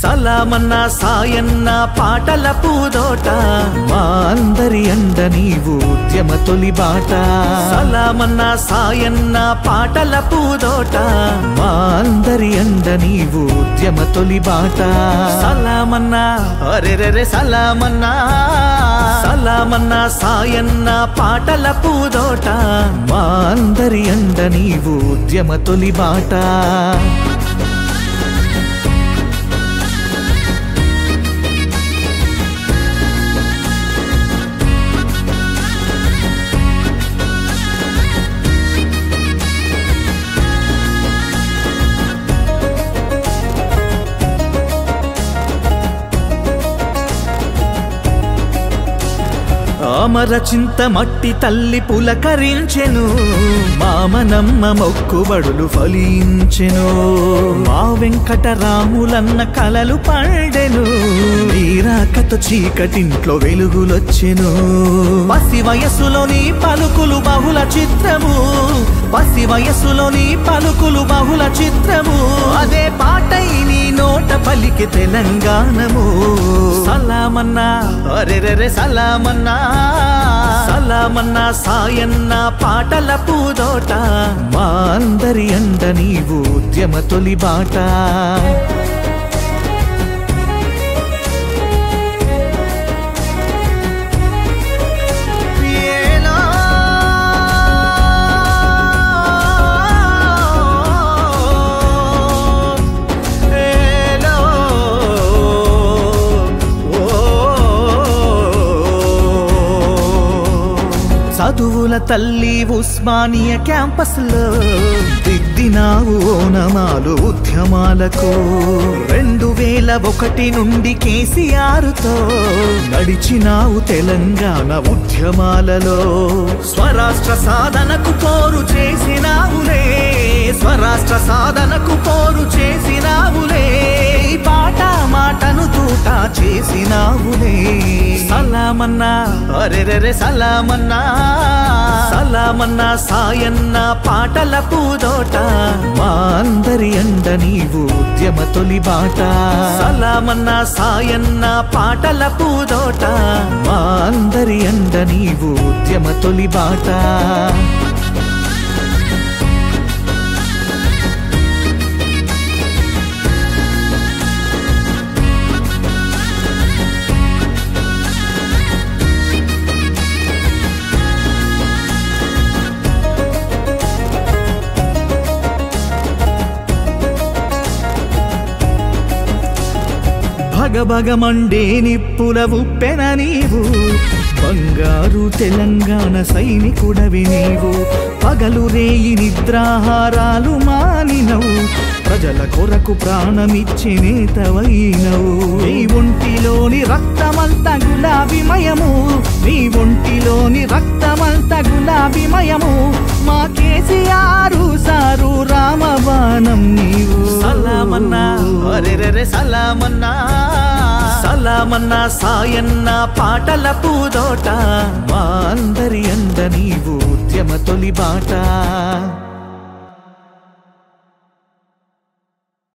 సలామన్న సాయన్న పాటల పూదోట మా అందరి అండ నీవు ఉద్యమ తొలి బాట సలామన్న సాయన్న పాటల పూదోట మా అందరి అండ నీవు ఉద్యమ తొలి బాట సలామన్న అరెరెరె సలామన్నా సలామన్న సాయన్న పాటల పూదోట మా అందరి అండ నీవు ఉద్యమ తొలి బాట అమర చింత మట్టి తల్లి పులకరించెను మామనమ్మ మొక్కుబడులు ఫలించెను మా వెంకటరాములన్న కలలు పండెను నీరాకతో చీకటింట్లో వెలుగులొచ్చెను పసి వయస్సులోని పలుకులు బహుళ చిత్రము పసి వయస్సులోని పలుకులు బహుళ చిత్రము అదే పాటై నీ నోట పలికి తెలంగాణము సలామన్నా అరెరెరె సలామన్నా సలామన్నా సాయన్న పాటల పూదోట మా అందరి అండ నీవు ఉద్యమ తొలి బాట ఏలో ఏలో చదువుల తల్లి ఉస్మానియ క్యాంపస్ లో దిద్దినావు ఓనమాలు ఉద్యమాలకు రెండు వేల ఒకటి నుండి కేసీఆర్ తో నడిచినావు తెలంగాణ ఉద్యమాలలో స్వరాష్ట్ర సాధనకు పోరు చేసినావులే స్వరాష్ట్ర సాధనకు పోరు చేసినావులే ఈ పాట మాటను తూట చేసినావులే సలామన్నా అరెరెరె సలామన్నా సలామన్నా సాయన్న పాటల పూదోట మా అందరి అండ నీవు ఉద్యమ తొలి బాట సలామన్నా సాయన్న పాటల పూదోట మా అందరి అండ నీవు ఉద్యమ తొలి బాట భగభగమండే నిప్పుల ఉప్పెన నీవు బంగారు తెలంగాణ సైనికుడవి నీవు పగలు రేయి నిద్రాహారాలు మానినవు ప్రజల కొరకు ప్రాణమిచ్చి నేతవైనవు నీ ఒంటిలోని రక్తమంత గులాబిమయము నీ ఒంటిలోని రక్తమంత గులాబిమయము మా కేసీఆర్ సారు రామబాణం నీవు సలామన్నా అరెరెరె సలామన్నా సలామన్నా సాయన్న పాటల పూదోట మా అందరి అంద నీవు ఉద్యమ తొలి బాట